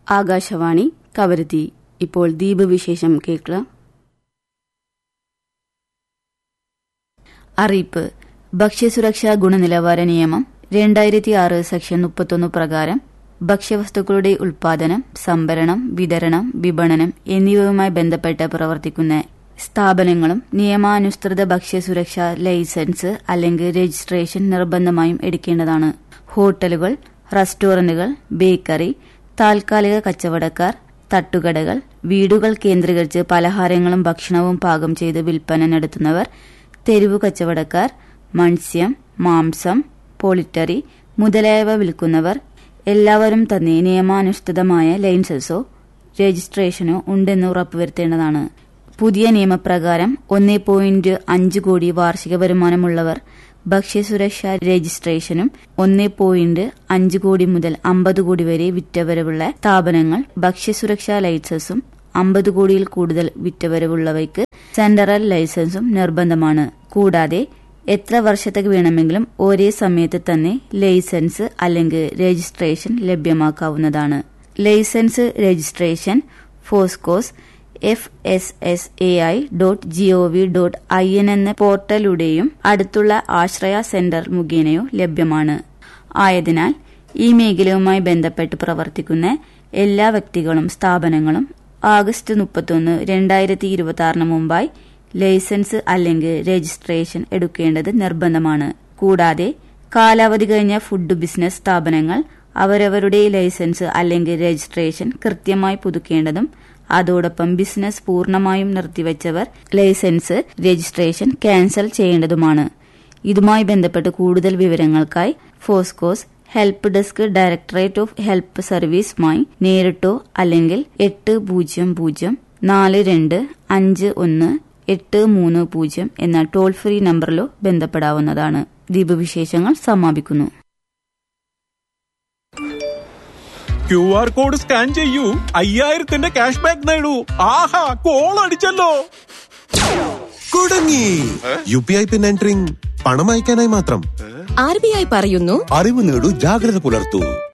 ആകാശവാണി കവരത്തി ഇപ്പോൾ ദ്വീപ് വിശേഷം കേൾക്കുക അറിയിപ്പ് ഭക്ഷ്യസുരക്ഷാ ഗുണനിലവാര നിയമം രണ്ടായിരത്തി ആറ് സെക്ഷൻ മുപ്പത്തൊന്ന് പ്രകാരം ഭക്ഷ്യവസ്തുക്കളുടെ ഉൽപാദനം സംഭരണം വിതരണം വിപണനം എന്നിവയുമായി ബന്ധപ്പെട്ട് പ്രവർത്തിക്കുന്ന സ്ഥാപനങ്ങളും നിയമാനുസൃത ഭക്ഷ്യസുരക്ഷാ ലൈസൻസ് അല്ലെങ്കിൽ രജിസ്ട്രേഷൻ നിർബന്ധമായും എടുക്കേണ്ടതാണ് ഹോട്ടലുകൾ റെസ്റ്റോറന്റുകൾ ബേക്കറി താൽക്കാലിക കച്ചവടക്കാർ തട്ടുകടകൾ വീടുകൾ കേന്ദ്രീകരിച്ച് പലഹാരങ്ങളും ഭക്ഷണവും പാകം ചെയ്ത് വിൽപ്പന നടത്തുന്നവർ തെരുവു കച്ചവടക്കാർ മത്സ്യം മാംസം പോളിറ്ററി മുതലായവ വിൽക്കുന്നവർ എല്ലാവരും തന്നെ നിയമാനുഷ്ഠിതമായ ലൈസൻസോ രജിസ്ട്രേഷനോ ഉണ്ടെന്ന് ഉറപ്പുവരുത്തേണ്ടതാണ് പുതിയ നിയമപ്രകാരം ഒന്നേ പോയിന്റ് അഞ്ച് കോടി വാർഷിക വരുമാനമുള്ളവർ ഭക്ഷ്യസുരക്ഷാ രജിസ്ട്രേഷനും ഒന്നേ പോയിന്റ് അഞ്ച് കോടി മുതൽ അമ്പത് കോടി വരെ വിറ്റവരവുള്ള സ്ഥാപനങ്ങൾ ഭക്ഷ്യസുരക്ഷാ ലൈസൻസും അമ്പത് കോടിയിൽ കൂടുതൽ വിറ്റവരവുള്ളവയ്ക്ക് സെൻട്രൽ ലൈസൻസും നിർബന്ധമാണ് കൂടാതെ എത്ര വർഷത്തേക്ക് വേണമെങ്കിലും ഒരേ സമയത്ത് തന്നെ ലൈസൻസ് അല്ലെങ്കിൽ രജിസ്ട്രേഷൻ ലഭ്യമാക്കാവുന്നതാണ് licence registration FoSCoS F S S A I dot G O V dot I N എന്ന പോർട്ടലിലൂടെയും അടുത്തുള്ള ആശ്രയ സെന്റർ മുഖേനയോ ലഭ്യമാണ് ആയതിനാൽ ഈ മേഖലയുമായി ബന്ധപ്പെട്ട് പ്രവർത്തിക്കുന്ന എല്ലാ വ്യക്തികളും സ്ഥാപനങ്ങളും ആഗസ്റ്റ് മുപ്പത്തൊന്ന് രണ്ടായിരത്തി ഇരുപത്തി ആറിന് മുമ്പായി ലൈസൻസ് അല്ലെങ്കിൽ രജിസ്ട്രേഷൻ എടുക്കേണ്ടത് നിർബന്ധമാണ് കൂടാതെ കാലാവധി കഴിഞ്ഞ ഫുഡ് ബിസിനസ് സ്ഥാപനങ്ങൾ അവരവരുടെ ലൈസൻസ് അല്ലെങ്കിൽ രജിസ്ട്രേഷൻ കൃത്യമായി പുതുക്കേണ്ടതും അതോടൊപ്പം ബിസിനസ് പൂർണ്ണമായും നിർത്തിവച്ചവർ ലൈസൻസ് രജിസ്ട്രേഷൻ ക്യാൻസൽ ചെയ്യേണ്ടതുമാണ് ഇതുമായി ബന്ധപ്പെട്ട് കൂടുതൽ വിവരങ്ങൾക്കായി FoSCoS help desk directorate of help സർവീസുമായി നേരിട്ടോ അല്ലെങ്കിൽ എട്ട് പൂജ്യം പൂജ്യം നാല് രണ്ട് അഞ്ച് ഒന്ന് എട്ട് മൂന്ന് പൂജ്യം എന്ന ടോൾ ഫ്രീ നമ്പറിലോ ബന്ധപ്പെടാവുന്നതാണ് ദ്വീപ് വിശേഷങ്ങൾ സമാപിക്കുന്നു ക്യു ആർ കോഡ് സ്കാൻ ചെയ്യൂ അയ്യായിരത്തിന്റെ ക്യാഷ് ബാക്ക് നേടൂ ആഹാ കോൾ അടിച്ചല്ലോ കുടുങ്ങി U P I PIN entering പണം അയക്കാനായി മാത്രം ആർ ബി ഐ പറയുന്നു അറിവ് നേടൂ ജാഗ്രത പുലർത്തൂ